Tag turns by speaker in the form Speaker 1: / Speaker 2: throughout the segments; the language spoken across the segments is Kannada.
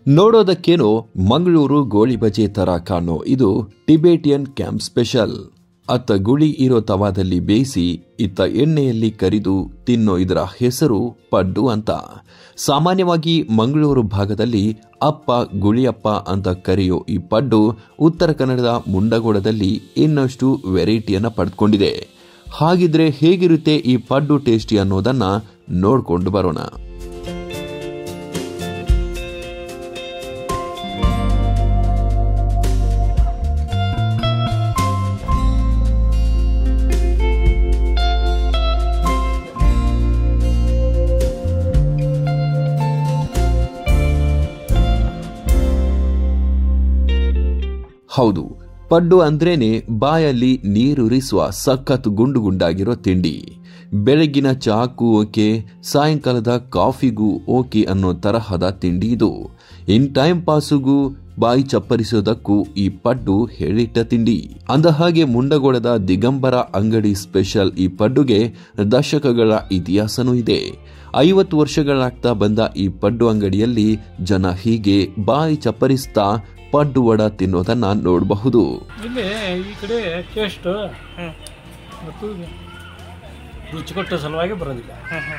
Speaker 1: ನೋಡೋದಕ್ಕೇನೋ ಮಂಗಳೂರು ಗೋಳಿ ಬಜೆ ತರ ಕಾಣೋ ಇದು ಟಿಬೇಟಿಯನ್ ಕ್ಯಾಂಪ್ ಸ್ಪೆಷಲ್ ಅತ್ತ ಗುಳಿ ಇರೋ ತವಾದಲ್ಲಿ ಬೇಯಿಸಿ ಇತ್ತ ಎಣ್ಣೆಯಲ್ಲಿ ಕರಿದು ತಿನ್ನೋ ಇದರ ಹೆಸರು ಪಡ್ಡು ಅಂತ ಸಾಮಾನ್ಯವಾಗಿ ಮಂಗಳೂರು ಭಾಗದಲ್ಲಿ ಅಪ್ಪ ಗುಳಿಯಪ್ಪ ಅಂತ ಕರೆಯೋ ಈ ಪಡ್ಡು ಉತ್ತರ ಕನ್ನಡದ ಮುಂಡಗೋಡದಲ್ಲಿ ಇನ್ನಷ್ಟು ವೆರೈಟಿಯನ್ನ ಪಡೆದುಕೊಂಡಿದೆ ಹಾಗಿದ್ರೆ ಹೇಗಿರುತ್ತೆ ಈ ಪಡ್ಡು ಟೇಸ್ಟಿ ಅನ್ನೋದನ್ನ ನೋಡ್ಕೊಂಡು ಬರೋಣ ಹೌದು ಪಡ್ಡು ಅಂದ್ರೇನೆ ಬಾಯಲ್ಲಿ ನೀರುರಿಸುವ ಸಖತ್ ಗುಂಡು ಗುಂಡಾಗಿರೋ ತಿಂಡಿ ಬೆಳಗಿನ ಚಹಾಕ್ಕೂ ಓಕೆ ಸಾಯಂಕಾಲದ ಕಾಫಿಗೂ ಓಕೆ ಅನ್ನೋ ತರಹದ ತಿಂಡಿ ಇದು ಇನ್ ಟೈಮ್ ಪಾಸುಗೂ ಬಾಯಿ ಚಪ್ಪರಿಸೋದಕ್ಕೂ ಈ ಪಡ್ಡು ಹೇಳಿಟ್ಟ ತಿಂಡಿ ಅಂದ ಹಾಗೆ ಮುಂಡಗೋಡದ ದಿಗಂಬರ ಅಂಗಡಿ ಸ್ಪೆಷಲ್ ಈ ಪಡ್ಡುಗೆ ದಶಕಗಳ ಇತಿಹಾಸನೂ ಇದೆ ಐವತ್ತು ವರ್ಷಗಳಾಗ್ತಾ ಬಂದ ಈ ಪಡ್ಡು ಅಂಗಡಿಯಲ್ಲಿ ಜನ ಹೀಗೆ ಬಾಯಿ ಚಪ್ಪರಿಸ್ತಾ ಪಡ್ಡು ವಡ ತಿನ್ನೋದನ್ನ ನೋಡಬಹುದು
Speaker 2: ಇಲ್ಲಿ ಈ ಕಡೆ ಟೇಸ್ಟ್ ಮತ್ತು ರುಚಿಕೊಟ್ಟ ಸಲುವಾಗಿ ಬರೋದಿಲ್ಲ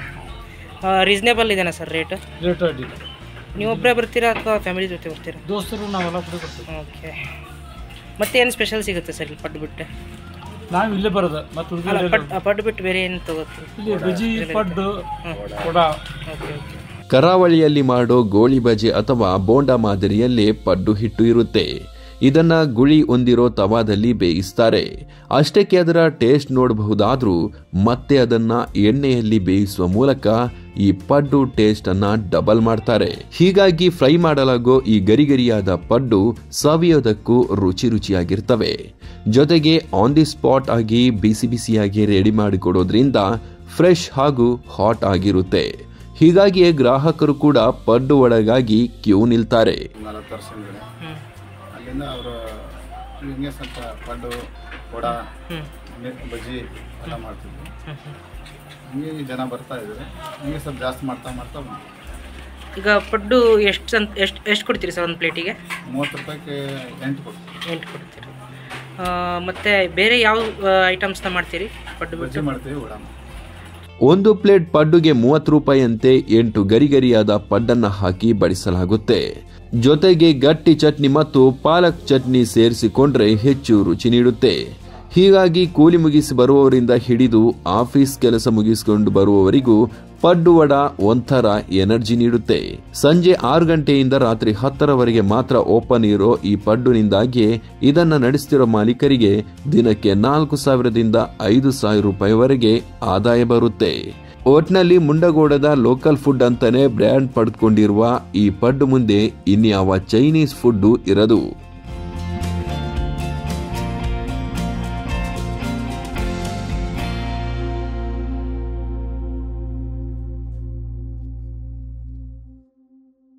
Speaker 3: ರೀಸನೇಬಲ್ ಇದೆನಾ ಸರ್ ರೇಟ್
Speaker 2: ರೇಟ್ ಅಡ್ಡಿಲ್ಲ
Speaker 3: ನೀವೊಬ್ಬರೇ ಬರ್ತೀರಾ ಅಥವಾ ಫ್ಯಾಮಿಲಿ ಜೊತೆ ಬರ್ತೀರಾ
Speaker 2: ದೋಸ್ತರು ನಾವೆಲ್ಲ ಕೂಡ ಬರ್ತೀವಿ
Speaker 3: ಓಕೆ ಮತ್ತೆ ಏನು ಸ್ಪೆಷಲ್ ಸಿಗುತ್ತೆ ಸರ್ ಇಲ್ಲಿ ಪಡ್ಡು ಬಿಟ್ಟು
Speaker 2: ನಾವು ಇಲ್ಲೇ ಬರೋದು ಮತ್ತು
Speaker 3: ಅಲ್ಲ
Speaker 2: ಉಳಿದವರೆಲ್ಲ
Speaker 3: ಪಡ್ ಆ ಪಡ್ಡು ಬಿಟ್ಟು ಬೇರೆ ಏನು ತಗೋತೀರಿ
Speaker 2: ಇಲ್ಲಿ ಬಜ್ಜಿ ಪಡ್ಡು ಕೊಡ
Speaker 3: ಓಕೆ ಓಕೆ
Speaker 1: ಕರಾವಳಿಯಲ್ಲಿ ಮಾಡೋ ಗೋಳಿ ಬಜೆ ಅಥವಾ ಬೋಂಡ ಮಾದರಿಯಲ್ಲೇ ಪಡ್ಡು ಹಿಟ್ಟು ಇರುತ್ತೆ ಇದನ್ನ ಗುಳಿ ಹೊಂದಿರೋ ತವಾದಲ್ಲಿ ಬೇಯಿಸ್ತಾರೆ ಅಷ್ಟಕ್ಕೆ ಅದರ ಟೇಸ್ಟ್ ನೋಡಬಹುದಾದ್ರೂ ಮತ್ತೆ ಅದನ್ನ ಎಣ್ಣೆಯಲ್ಲಿ ಬೇಯಿಸುವ ಮೂಲಕ ಈ ಪಡ್ಡು ಟೇಸ್ಟ್ ಅನ್ನ ಡಬಲ್ ಮಾಡ್ತಾರೆ ಹೀಗಾಗಿ ಫ್ರೈ ಮಾಡಲಾಗೋ ಈ ಗರಿಗರಿಯಾದ ಪಡ್ಡು ಸವಿಯೋದಕ್ಕೂ ರುಚಿ ರುಚಿಯಾಗಿರ್ತವೆ ಜೊತೆಗೆ ಆನ್ ದಿ ಸ್ಪಾಟ್ ಆಗಿ ಬಿಸಿ ಬಿಸಿಯಾಗಿ ರೆಡಿ ಮಾಡಿಕೊಡೋದ್ರಿಂದ ಫ್ರೆಶ್ ಹಾಗೂ ಹಾಟ್ ಆಗಿರುತ್ತೆ ಹೀಗಾಗಿಯೇ ಗ್ರಾಹಕರು ಕೂಡ ಪಡ್ಡು ಒಳಗಾಗಿ ಕ್ಯೂ ನಿಲ್ತಾರೆ
Speaker 4: ನಲವತ್ತು ವರ್ಷ ಹಿಂದ್ಗಡೆ ಅಲ್ಲಿಂದ ಅವರು ಹಿಂಗೆ ಸ್ವಲ್ಪ ಪಡ್ಡು ವಡ ಮಿರ್ಚ್ ಬಜ್ಜಿ ಎಲ್ಲ ಮಾಡ್ತಿದ್ವಿ ಹಂಗೆ ಜನ ಬರ್ತಾ ಇದ್ದಾರೆ ಹಂಗೆ ಸ್ವಲ್ಪ ಜಾಸ್ತಿ ಮಾಡ್ತಾ ಮಾಡ್ತಾ ಬಂದ್ವಿ.
Speaker 3: ಈಗ ಪಡ್ಡು ಎಷ್ಟು ಅಂತ ಎಷ್ಟು ಎಷ್ಟು ಕೊಡ್ತೀರಿ ಸರ್ ಒಂದು ಪ್ಲೇಟಿಗೆ
Speaker 4: ಮೂವತ್ತು ರೂಪಾಯಿಗೆ ಎಂಟು ಕೊಡ್ತೀವಿ
Speaker 3: ಎಂಟು ಕೊಡ್ತೀರಿ ಆ, ಮತ್ತೆ ಬೇರೆ ಯಾವ ಐಟಮ್ಸ್ನ ಮಾಡ್ತೀರಿ ಪಡ್ಡು
Speaker 4: ಬಜ್ಜಿ
Speaker 3: ಬಿಟ್ಟು
Speaker 4: ಮಾಡ್ತೀವಿ ವಡ ಮಾಡ್ತೀವಿ
Speaker 1: ಒಂದು ಪ್ಲೇಟ್ ಪಡ್ಡುಗೆ ಮೂವತ್ತು ರೂಪಾಯಿಯಂತೆ ಎಂಟು ಗರಿಗರಿಯಾದ ಪಡ್ಡನ್ನ ಹಾಕಿ ಬಡಿಸಲಾಗುತ್ತೆ ಜೊತೆಗೆ ಗಟ್ಟಿ ಚಟ್ನಿ ಮತ್ತು ಪಾಲಕ್ ಚಟ್ನಿ ಸೇರಿಸಿಕೊಂಡ್ರೆ ಹೆಚ್ಚು ರುಚಿ ನೀಡುತ್ತೆ ಹೀಗಾಗಿ ಕೂಲಿ ಮುಗಿಸಿ ಬರುವವರಿಂದ ಹಿಡಿದು ಆಫೀಸ್ ಕೆಲಸ ಮುಗಿಸಿಕೊಂಡು ಬರುವವರಿಗೂ ಪಡ್ಡು ವಡ ಒಂಥರ ಎನರ್ಜಿ ನೀಡುತ್ತೆ ಸಂಜೆ ಆರು ಗಂಟೆಯಿಂದ ರಾತ್ರಿ ಹತ್ತರವರೆಗೆ ಮಾತ್ರ ಓಪನ್ ಇರೋ ಈ ಪಡ್ಡುನಿಂದಾಗಿಯೇ ಇದನ್ನ ನಡೆಸ್ತಿರೋ ಮಾಲೀಕರಿಗೆ ದಿನಕ್ಕೆ ನಾಲ್ಕು ಸಾವಿರದಿಂದ ಐದು ಸಾವಿರ ರೂಪಾಯಿವರೆಗೆ ಆದಾಯ ಬರುತ್ತೆ ಒಟ್ನಲ್ಲಿ ಮುಂಡಗೋಡದ ಲೋಕಲ್ ಫುಡ್ ಅಂತಾನೆ ಬ್ರ್ಯಾಂಡ್ ಪಡೆದುಕೊಂಡಿರುವ ಈ ಪಡ್ಡು ಮುಂದೆ ಇನ್ಯಾವ ಚೈನೀಸ್ ಫುಡ್ಡು ಇರದು